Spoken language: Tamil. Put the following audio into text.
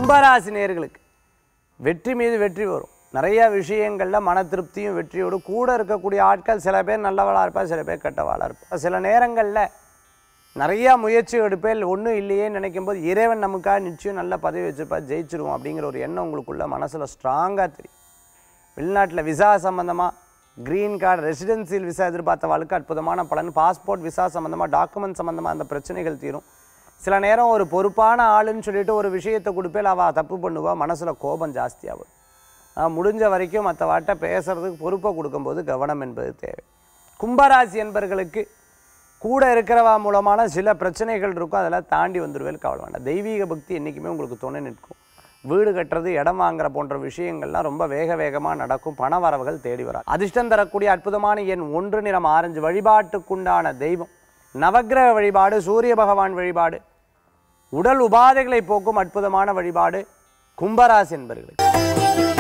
கும்பராசி நேர்களுக்கு வெற்றி மீது வெற்றி வரும் நிறைய விஷயங்களில் மன திருப்தியும் வெற்றியோடு கூட இருக்கக்கூடிய ஆட்கள் சில பேர் நல்லவளாக இருப்பா சில பேர் கெட்டவாளாக இருப்பா சில நேரங்களில் நிறையா முயற்சி எடுப்பேன் ஒன்றும் இல்லையே நினைக்கும் போது இறைவன் நமக்காக நிச்சயம் நல்ல பதவி வச்சிருப்பா ஜெயிச்சிருவோம் அப்படிங்கிற ஒரு எண்ணம் உங்களுக்குள்ள மனசில் ஸ்ட்ராங்காக தெரியும் வெளிநாட்டில் விசா சம்மந்தமாக க்ரீன் கார்டு ரெசிடென்சியல் விசா எதிர்பார்த்த வாழ்க்கை அற்புதமான பலன் பாஸ்போர்ட் விசா சம்மந்தமாக டாக்குமெண்ட் சம்மந்தமாக அந்த பிரச்சனைகள் தீரும் சில நேரம் ஒரு பொறுப்பான ஆளுன்னு சொல்லிட்டு ஒரு விஷயத்தை கொடுப்பேன் அவள் தப்பு பண்ணுவா மனசில் கோபம் ஜாஸ்தியாகும் ஆஹ் முடிஞ்ச வரைக்கும் மற்ற வாட்ட பேசுறதுக்கு பொறுப்பை கொடுக்கும்போது கவனம் என்பது தேவை கும்பராசி என்பர்களுக்கு கூட இருக்கிறவா மூலமான சில பிரச்சனைகள் இருக்கும் அதெல்லாம் தாண்டி வந்துடுவேல் கவலை வேண்டாம் தெய்வீக பக்தி என்றைக்குமே உங்களுக்கு துணை நிற்கும் வீடு கட்டுறது இடம் வாங்குற போன்ற விஷயங்கள்லாம் ரொம்ப வேக வேகமாக நடக்கும் பண வரவுகள் தேடி வராது அதிர்ஷ்டம் தரக்கூடிய அற்புதமான எண் ஒன்று நிறம் ஆரஞ்சு வழிபாட்டுக்குண்டான தெய்வம் நவக்கிரக வழிபாடு சூரிய பகவான் வழிபாடு உடல் உபாதைகளை போக்கும் அற்புதமான வழிபாடு கும்பராசி என்பர்களுக்கு